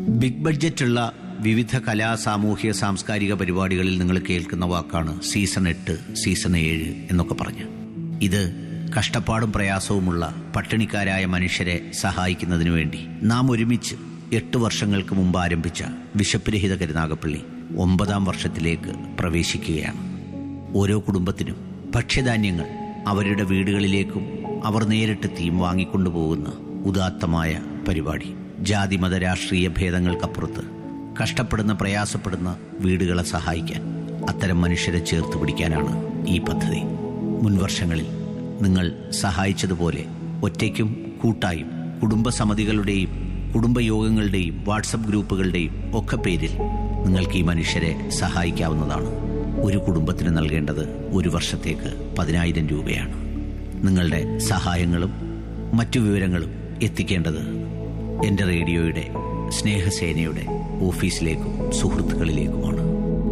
Big ബഡ്ജറ്റുള്ള വിവിധ കലാ സാമൂഹ്യ സാംസ്കാരിക പരിപാടികളിൽ നിങ്ങൾ കേൾക്കുന്ന വാക്കാണ് സീസൺ എട്ട് സീസൺ ഏഴ് എന്നൊക്കെ പറഞ്ഞ് ഇത് കഷ്ടപ്പാടും പ്രയാസവുമുള്ള പട്ടിണിക്കാരായ മനുഷ്യരെ സഹായിക്കുന്നതിനു വേണ്ടി നാം ഒരുമിച്ച് എട്ട് വർഷങ്ങൾക്ക് മുമ്പ് ആരംഭിച്ച വിശപ്പ് രഹിത കരുനാഗപ്പള്ളി ഒമ്പതാം വർഷത്തിലേക്ക് പ്രവേശിക്കുകയാണ് ഓരോ കുടുംബത്തിനും ഭക്ഷ്യധാന്യങ്ങൾ അവരുടെ വീടുകളിലേക്കും അവർ നേരിട്ടെത്തിയും വാങ്ങിക്കൊണ്ടുപോകുന്ന ഉദാത്തമായ പരിപാടി ജാതിമത രാഷ്ട്രീയ ഭേദങ്ങൾക്കപ്പുറത്ത് കഷ്ടപ്പെടുന്ന പ്രയാസപ്പെടുന്ന വീടുകളെ സഹായിക്കാൻ അത്തരം മനുഷ്യരെ ചേർത്ത് പിടിക്കാനാണ് ഈ പദ്ധതി മുൻവർഷങ്ങളിൽ നിങ്ങൾ സഹായിച്ചതുപോലെ ഒറ്റയ്ക്കും കൂട്ടായും കുടുംബസമിതികളുടെയും കുടുംബയോഗങ്ങളുടെയും വാട്സപ്പ് ഗ്രൂപ്പുകളുടെയും ഒക്കെ പേരിൽ നിങ്ങൾക്ക് ഈ മനുഷ്യരെ സഹായിക്കാവുന്നതാണ് ഒരു കുടുംബത്തിന് നൽകേണ്ടത് ഒരു വർഷത്തേക്ക് പതിനായിരം രൂപയാണ് നിങ്ങളുടെ സഹായങ്ങളും മറ്റു വിവരങ്ങളും എത്തിക്കേണ്ടത് എൻ്റെ റേഡിയോയുടെ സ്നേഹസേനയുടെ ഓഫീസിലേക്കും സുഹൃത്തുക്കളിലേക്കുമാണ്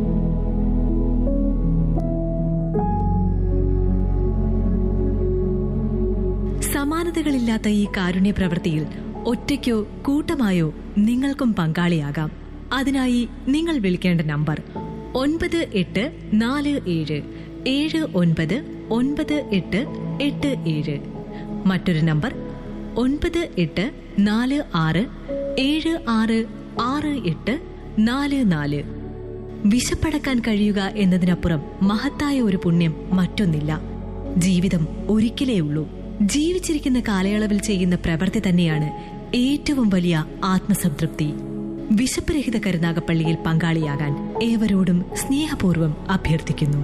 സമാനതകളില്ലാത്ത ഈ കാരുണ്യ പ്രവൃത്തിയിൽ ഒറ്റയ്ക്കോ കൂട്ടമായോ നിങ്ങൾക്കും പങ്കാളിയാകാം അതിനായി നിങ്ങൾ വിളിക്കേണ്ട നമ്പർ ഒൻപത് എട്ട് നാല് ഏഴ് ഏഴ് ഒൻപത് ഒൻപത് എട്ട് എട്ട് ഏഴ് മറ്റൊരു നമ്പർ ഒൻപത് എട്ട് നാല് ആറ് ഏഴ് ആറ് ആറ് എട്ട് നാല് നാല് വിശപ്പടക്കാൻ കഴിയുക എന്നതിനപ്പുറം മഹത്തായ ഒരു പുണ്യം മറ്റൊന്നില്ല ജീവിതം ഒരിക്കലേ ഉള്ളൂ ജീവിച്ചിരിക്കുന്ന കാലയളവിൽ ചെയ്യുന്ന പ്രവൃത്തി തന്നെയാണ് ഏറ്റവും വലിയ ആത്മസംതൃപ്തി വിശപ്പ് രഹിത കരുനാഗപ്പള്ളിയിൽ പങ്കാളിയാകാൻ ഏവരോടും സ്നേഹപൂർവ്വം അഭ്യർത്ഥിക്കുന്നു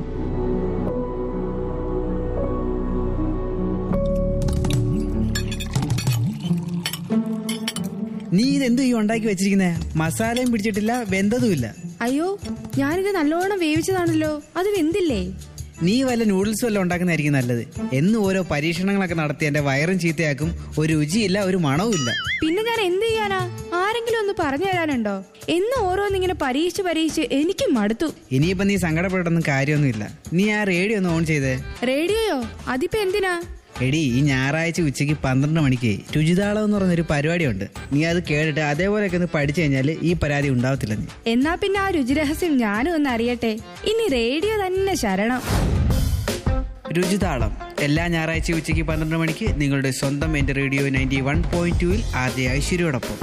നീ ഇതെന്തു ഈ ഉണ്ടാക്കി വെച്ചിരിക്കുന്നേ മസാലയും പിടിച്ചിട്ടില്ല വെന്തതുമില്ല അയ്യോ ഞാനിത് നല്ലോണം വേവിച്ചതാണല്ലോ അത് വെന്തില്ലേ നീ വല്ല നൂഡിൽസ് വല്ല ഉണ്ടാക്കുന്നതായിരിക്കും നല്ലത് എന്നും ഓരോ പരീക്ഷണങ്ങളൊക്കെ നടത്തി എന്റെ വയറും ചീത്തയാക്കും ഒരു രുചിയില്ല ഒരു മണവും ഇല്ല പിന്നെ ഞാൻ എന്ത് ചെയ്യാനാ ആരെങ്കിലും ഒന്ന് പറഞ്ഞു തരാനുണ്ടോ എന്ന് ഓരോന്നിങ്ങനെ പരീക്ഷിച്ച് പരീക്ഷിച്ച് എനിക്ക് മടുത്തു ഇനിയിപ്പോ നീ സങ്കടപ്പെടൊന്നും കാര്യമൊന്നുമില്ല നീ ആ റേഡിയോ ഒന്ന് ഓൺ ചെയ്തേ റേഡിയോയോ അതിപ്പോ എന്തിനാ എടി ഈ ഞായറാഴ്ച ഉച്ചയ്ക്ക് പന്ത്രണ്ട് മണിക്ക് രുചിതാളം എന്ന് പറഞ്ഞൊരു പരിപാടിയുണ്ട് നീ അത് കേട്ടിട്ട് അതേപോലെയൊക്കെ ഒന്ന് പഠിച്ചു കഴിഞ്ഞാൽ ഈ പരാതി ഉണ്ടാവത്തില്ല നീ എന്നാ പിന്നെ ആ രുചിരഹസ്യം ഞാനും ഒന്ന് അറിയട്ടെ ഇനി റേഡിയോ തന്നെ ശരണം രുചിതാളം എല്ലാ ഞായറാഴ്ച ഉച്ചയ്ക്ക് പന്ത്രണ്ട് മണിക്ക് നിങ്ങളുടെ സ്വന്തം എന്റെ റേഡിയോ നയൻറ്റി വൺ പോയിന്റ് ടുവിൽ ആദ്യ ഐശ്വര്യയോടൊപ്പം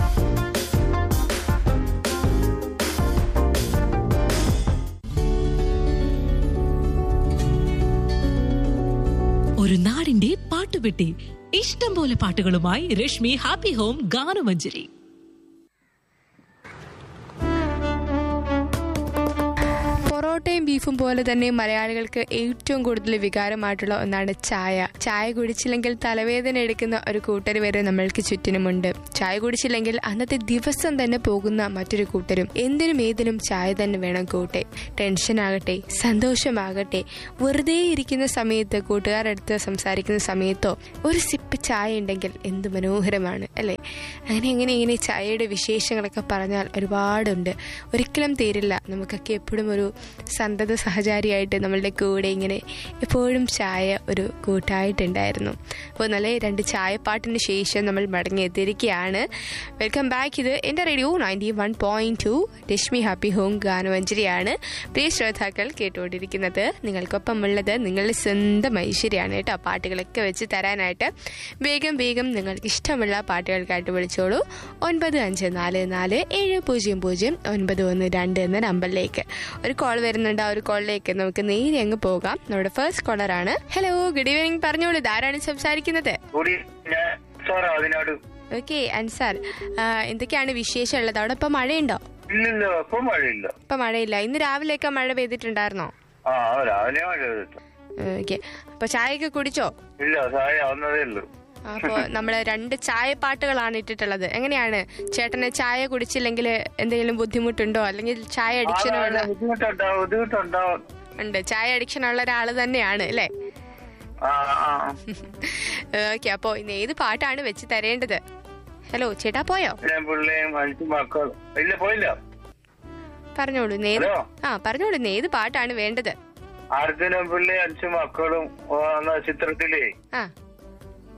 ഒരു നാടിന്റെ പാട്ടുപെട്ടി ഇഷ്ടം പോലെ പാട്ടുകളുമായി രശ്മി ഹാപ്പി ഹോം ഗാനമഞ്ജരി പൊറോട്ടയും ബീഫും പോലെ തന്നെ മലയാളികൾക്ക് ഏറ്റവും കൂടുതൽ വികാരമായിട്ടുള്ള ഒന്നാണ് ചായ ചായ കുടിച്ചില്ലെങ്കിൽ തലവേദന എടുക്കുന്ന ഒരു കൂട്ടർ വരെ നമ്മൾക്ക് ചുറ്റിനുമുണ്ട് ചായ കുടിച്ചില്ലെങ്കിൽ അന്നത്തെ ദിവസം തന്നെ പോകുന്ന മറ്റൊരു കൂട്ടരും എന്തിനും ഏതിനും ചായ തന്നെ വേണം കൂട്ടെ ടെൻഷൻ ആകട്ടെ സന്തോഷമാകട്ടെ വെറുതെ ഇരിക്കുന്ന സമയത്ത് കൂട്ടുകാരടുത്ത് സംസാരിക്കുന്ന സമയത്തോ ഒരു സിപ്പ് ചായ ഉണ്ടെങ്കിൽ എന്ത് മനോഹരമാണ് അല്ലേ അങ്ങനെ എങ്ങനെ ഇങ്ങനെ ചായയുടെ വിശേഷങ്ങളൊക്കെ പറഞ്ഞാൽ ഒരുപാടുണ്ട് ഒരിക്കലും തീരില്ല നമുക്കൊക്കെ എപ്പോഴും ഒരു സന്തത സഹചാരിയായിട്ട് നമ്മളുടെ കൂടെ ഇങ്ങനെ എപ്പോഴും ചായ ഒരു കൂട്ടായിട്ടുണ്ടായിരുന്നു അപ്പോൾ നല്ല രണ്ട് ചായപ്പാട്ടിന് ശേഷം നമ്മൾ മടങ്ങിയെത്തിയിരിക്കുകയാണ് വെൽക്കം ബാക്ക് ഇത് എൻ്റെ radio ninety one point two Rashmi happy home ഗാനമഞ്ജരിയാണ് പ്രിയ ശ്രോതാക്കൾ കേട്ടുകൊണ്ടിരിക്കുന്നത് നിങ്ങൾക്കൊപ്പം ഉള്ളത് നിങ്ങളുടെ സ്വന്തം ഐശ്വര്യമാണ് കേട്ടോ പാട്ടുകളൊക്കെ വെച്ച് തരാനായിട്ട് വേഗം വേഗം നിങ്ങൾക്ക് ഇഷ്ടമുള്ള പാട്ടുകൾക്കായിട്ട് വിളിച്ചോളൂ ഒൻപത് അഞ്ച് നാല് നാല് ഏഴ് പൂജ്യം പൂജ്യം ഒൻപത് ഒന്ന് രണ്ട് എന്ന നമ്പറിലേക്ക് ഒരു കോൾ വരുന്നുണ്ട് ആ ഒരു കോളിലേക്ക് നമുക്ക് നേരെ അങ്ങ് പോകാം നമ്മുടെ ഫസ്റ്റ് കോളറാണ് ഹലോ ഗുഡ് ഈവനിങ് പറഞ്ഞോളൂ ഇതാരാണ് സംസാരിക്കുന്നത് കൂടി ഞാൻ സാർ അതിനാട് ഓക്കെ അൻസാർ ആ, എന്തൊക്കെയാണ് വിശേഷം ഉള്ളത് അവിടെ ഇപ്പൊ മഴയുണ്ടോ ഇല്ലില്ല ഇപ്പൊ മഴയില്ല ഇപ്പൊ മഴയില്ല ഇന്ന് രാവിലെയൊക്കെ മഴ പെയ്തിട്ടുണ്ടായിരുന്നോ ആ രാവിലെ മഴ പെയ്തിട്ട് ഓക്കെ അപ്പൊ ചായയൊക്കെ കുടിച്ചോ ഇല്ല സായ ആവുന്നതേ ഉള്ളൂ അപ്പോ നമ്മള് രണ്ട് ചായപ്പാട്ടുകളാണ് ഇട്ടിട്ടുള്ളത് എങ്ങനെയാണ് ചേട്ടന് ചായ കുടിച്ചില്ലെങ്കിൽ എന്തെങ്കിലും ബുദ്ധിമുട്ടുണ്ടോ അല്ലെങ്കിൽ ചായ അഡിക്ഷനോ ആ, ഉള്ള ബുദ്ധിമുട്ടുണ്ടാവും ബുദ്ധിമുട്ടുണ്ടാവും ഉണ്ട് ചായ അഡിക്ഷൻ ഉള്ള ഒരാൾ തന്നെയാണ് അല്ലേ ആ ആ ഓക്കെ അപ്പോ ഇന്ന് ഏത് പാട്ടാണ് വെച്ച് തരേണ്ടത് ഹലോ ചേട്ടാ പോയോ ഞാൻ പിള്ളേയും അഞ്ചു മക്കളും ഇല്ല പോയില്ല പറഞ്ഞോളൂ ഇന്ന് ഏത് ഹലോ. ആ പറഞ്ഞോളൂ ഇന്ന് ഏത് പാട്ടാണ് വേണ്ടത് അർജുന പിള്ളേ അഞ്ചു മക്കളും ആ, എന്ന ചിത്രത്തിലേ ആ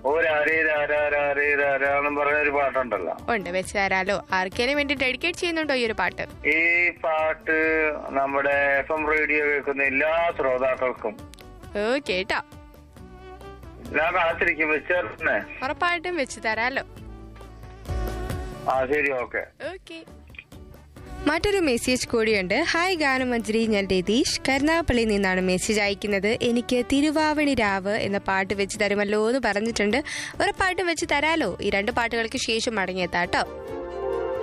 ഒരരീരാരാരീരാരാന്നും പറഞ്ഞ ഒരു പാട്ടുണ്ടല്ലോ ഉണ്ട് വെച്ച് തരാലോ ആർക്കേലും വേണ്ടി ഡെഡിക്കേറ്റ് ചെയ്യുന്നുണ്ടോ ഈ ഒരു പാട്ട് ഈ പാട്ട് നമ്മുടെ എഫ് എം റേഡിയോ കേൾക്കുന്ന എല്ലാ ശ്രോതാക്കൾക്കും ഓ കേട്ടോ ഞാൻ കാത്തിരിക്കും വെച്ചേർന്നെ ഉറപ്പായിട്ടും വെച്ച് തരാലോ ആ ശരി ഓക്കെ ഓക്കെ മറ്റൊരു മെസ്സേജ് കൂടിയുണ്ട് ഹായ് ഗാനമഞ്ജരി ഞാൻ രതീഷ് കരുനാഗപ്പള്ളിയിൽ നിന്നാണ് മെസ്സേജ് അയക്കുന്നത് എനിക്ക് തിരുവാവണി രാവ് എന്ന പാട്ട് വെച്ച് തരുമല്ലോ എന്ന് പറഞ്ഞിട്ടുണ്ട് ഉറപ്പായിട്ടും വെച്ച് തരാലോ ഈ രണ്ട് പാട്ടുകൾക്ക് ശേഷം മടങ്ങിയെത്താട്ടോ